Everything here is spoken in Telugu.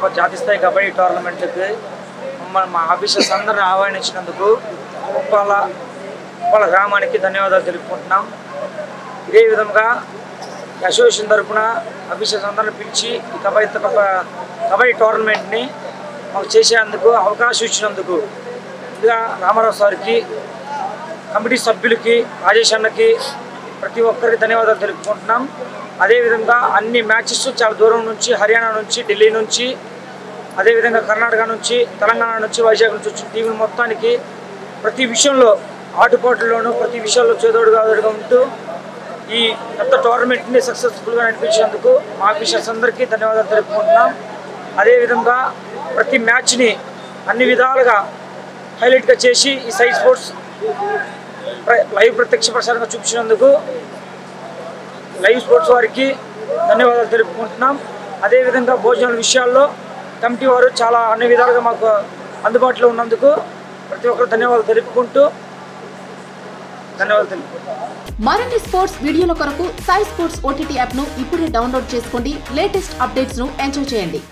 గొప్ప జాతీయ స్థాయి కబడ్డీ టోర్నమెంట్కి మమ్మల్ని మా ఆఫీసర్స్ అందరిని ఆహ్వానించినందుకు ఉప్పాల ఉప్పాల గ్రామానికి ధన్యవాదాలు తెలుపుకుంటున్నాం ఇదే విధంగా ఈ అసోసియేషన్ తరఫున ఆఫీసర్స్ అందరిని పిలిచి ఈ కబడ్డీ కబ- కబడ్డీ టోర్నమెంట్ని మాకు చేసేందుకు అవకాశం ఇచ్చినందుకు ముందుగా రామారావు సార్కి కమిటీ సభ్యులకి రాజేష్ అన్నకి ప్రతి ఒక్కరికి ధన్యవాదాలు తెలుపుకుంటున్నాం అదేవిధంగా అన్ని మ్యాచెస్ చాలా దూరం నుంచి హర్యానా నుంచి ఢిల్లీ నుంచి అదేవిధంగా కర్ణాటక నుంచి తెలంగాణ నుంచి వైజాగ్ నుంచి వచ్చిన టీములు మొత్తానికి ప్రతి విషయంలో ఆటుపోట్లలోనూ ప్రతి విషయంలో చేదోడుగా అదుడుగా ఉంటూ ఈ పెద్ద టోర్నమెంట్ని సక్సెస్ఫుల్గా నడిపించినందుకు మా ఆఫీసర్స్ అందరికీ ధన్యవాదాలు తెలుపుకుంటున్నాం అదేవిధంగా ప్రతి మ్యాచ్ని అన్ని విధాలుగా హైలైట్గా చేసి ఈ సై స్పోర్ట్స్ ప్ర- లైవ్ ప్రత్యక్ష ప్రసారంగా చూపించినందుకు లైవ్ స్పోర్ట్స్ వారికి ధన్యవాదాలు తెలుపుకుంటున్నాం అదేవిధంగా భోజనాల విషయాల్లో కమిటీ వారు చాలా అన్ని విధాలుగా మాకు అందుబాటులో ఉన్నందుకు ప్రతి ఒక్కరు ధన్యవాదాలు తెలుపుకుంటూ ధన్యవాదాలు తెలుపుకుంటాం మరిన్ని స్పోర్ట్స్ వీడియోల కొరకు సాయి స్పోర్ట్స్ ఓటీటీ యాప్ ను ఇప్పుడే డౌన్లోడ్ చేసుకోండి లేటెస్ట్ అప్డేట్స్ ను ఎంజాయ్ చేయండి